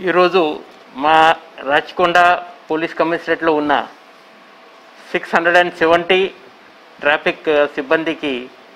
ఈరోజు మా రాచకొండ పోలీస్ కమిషనరేట్లో ఉన్న six hundred and seventy traffic సిబ్బందికి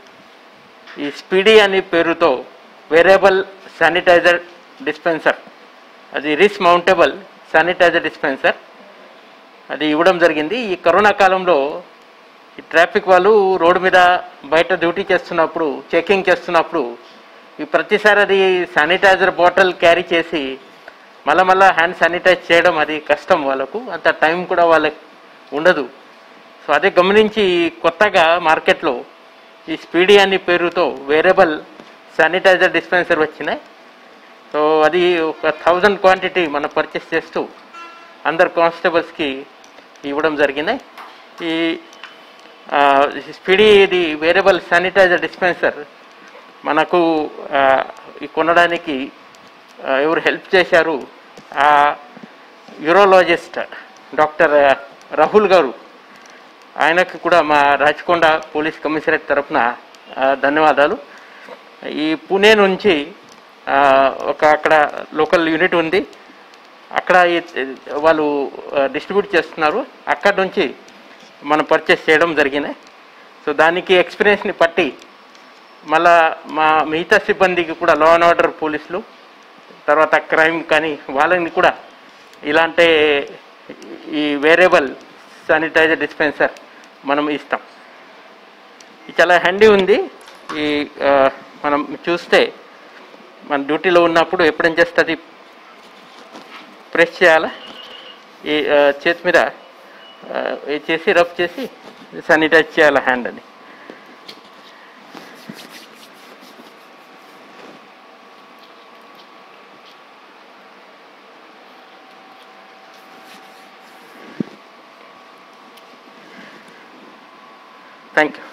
ఈ స్పీడీ అనే పేరుతో వేరియబుల్ శానిటైజర్ డిస్పెన్సర్ అది రిస్ మౌంటబుల్ శానిటైజర్ డిస్పెన్సర్ అది ఇవ్వడం జరిగింది ఈ కరోనా కాలంలో ఈ ట్రాఫిక్ వాళ్ళు రోడ్డు మీద బయట డ్యూటీ చేస్తున్నప్పుడు చెకింగ్ చేస్తున్నప్పుడు ఈ ప్రతిసారి అది శానిటైజర్ బాటిల్ క్యారీ చేసి మళ్ళా మళ్ళా హ్యాండ్ శానిటైజ్ చేయడం అది కష్టం వాళ్ళకు అంత టైం కూడా వాళ్ళకి ఉండదు సో అదే గమనించి కొత్తగా మార్కెట్లో ఈ స్పీడీ అనే పేరుతో వేరియబుల్ శానిటైజర్ డిస్పెన్సర్ వచ్చినాయి సో అది ఒక థౌజండ్ క్వాంటిటీ మనం పర్చేస్ చేస్తూ అందరు కానిస్టేబుల్స్కి ఇవ్వడం జరిగింది ఈ ఆ, స్పీడీ ఇది వేరియబుల్ శానిటైజర్ డిస్పెన్సర్ మనకు ఆ, ఈ కొనడానికి ఆ, ఎవరు హెల్ప్ చేశారు ఆ యూరోలాజిస్ట్ డాక్టర్ రాహుల్ గారు ఆయనకు కూడా మా రాచకొండ పోలీస్ కమిషనరేట్ తరఫున ఆ, ధన్యవాదాలు ఈ పూణే నుంచి ఆ, ఒక అక్కడ లోకల్ యూనిట్ ఉంది అక్కడ ఈ- వాళ్ళు డిస్ట్రిబ్యూట్ చేస్తున్నారు అక్కడ నుంచి మనం పర్చేస్ చేయడం జరిగినాయి సో దానికి ఎక్స్పీరియన్స్ని బట్టి మళ్ళా మా మిగతా సిబ్బందికి కూడా లా అండ్ ఆర్డర్ పోలీసులు తర్వాత క్రైమ్ కానీ వాళ్ళని కూడా ఇలాంటి ఈ వేరియబుల్ శానిటైజర్ డిస్పెన్సర్ మనం ఇస్తాం ఇది చాలా హ్యాండీ ఉంది ఈ ఆ, మనం చూస్తే మన డ్యూటీలో ఉన్నప్పుడు ఎప్పుడేం చేస్తే అది ప్రెస్ చేయాలా ఈ ఆ, చేతి మీద ఆ, ఇది చేసి రబ్ చేసి శానిటైజ్ చేయాలి హ్యాండ్ అని థ్యాంక్ యూ